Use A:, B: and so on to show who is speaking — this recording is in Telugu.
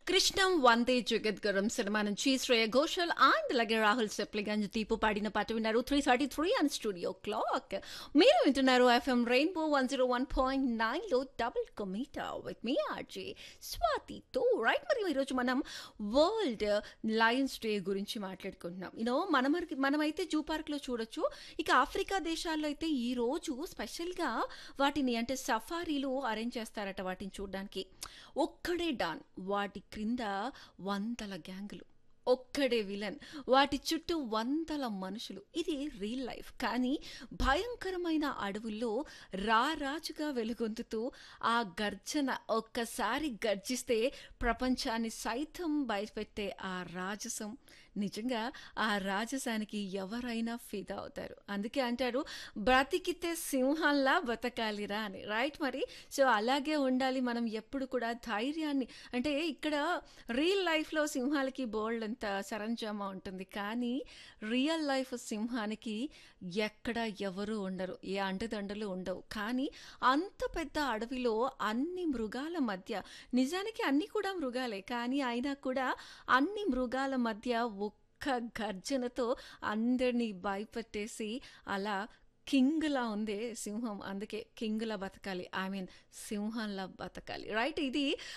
A: కృష్ణం వందే జగద్గరం సినిమా నుంచి శ్రేయ ఘోషల్ అండ్ అలాగే రాహుల్ సెప్లిగంజ్ దీపు పాడిన పాట విన్నారు three thirty three and studio clock మీరు వింటున్నారు FM rainbow one zero one point nine లో డబుల్ కొమీటా విత్ మీ ఆర్జే స్వాతితో రైట్ మరి ఈరోజు మనం వరల్డ్ లయన్స్ డే గురించి మాట్లాడుకుంటున్నాం యూనో మనం మనమైతే జూ పార్క్లో చూడొచ్చు ఇక ఆఫ్రికా దేశాల్లో అయితే ఈ రోజు స్పెషల్గా వాటిని అంటే సఫారీలు అరేంజ్ చేస్తారట వాటిని చూడడానికి ఒక్కడే డాన్ వాటి క్రింద వందల గ్యాంగులు ఒక్కడే విలన్ వాటి చుట్టూ వందల మనుషులు ఇది రియల్ లైఫ్ కానీ భయంకరమైన అడవుల్లో రారాజుగా వెలుగొందుతూ ఆ గర్జన ఒక్కసారి గర్జిస్తే ప్రపంచాన్ని సైతం భయపెట్టే ఆ రాజసం నిజంగా ఆ రాజసానికి ఎవరైనా ఫిదా అవుతారు అందుకే అంటారు బ్రతికితే సింహంలా బతకాలిరా అని రైట్ మరి సో అలాగే ఉండాలి మనం ఎప్పుడు కూడా ధైర్యాన్ని అంటే ఇక్కడ రియల్ లైఫ్లో సింహాలకి బోల్డ్ అంత సరంజామా ఉంటుంది కానీ రియల్ లైఫ్ సింహానికి ఎక్కడ ఎవరు ఉండరు ఏ అండదండలు ఉండవు కానీ అంత పెద్ద అడవిలో అన్ని మృగాల మధ్య నిజానికి అన్ని కూడా మృగాలే కానీ అయినా కూడా అన్ని మృగాల మధ్య ఒక్క గర్జనతో అందరినీ భయపెట్టేసి అలా కింగ్లా ఉంది సింహం అందుకే కింగ్లా బతకాలి ఐ మీన్ సింహంలా బతకాలి రైట్ ఇది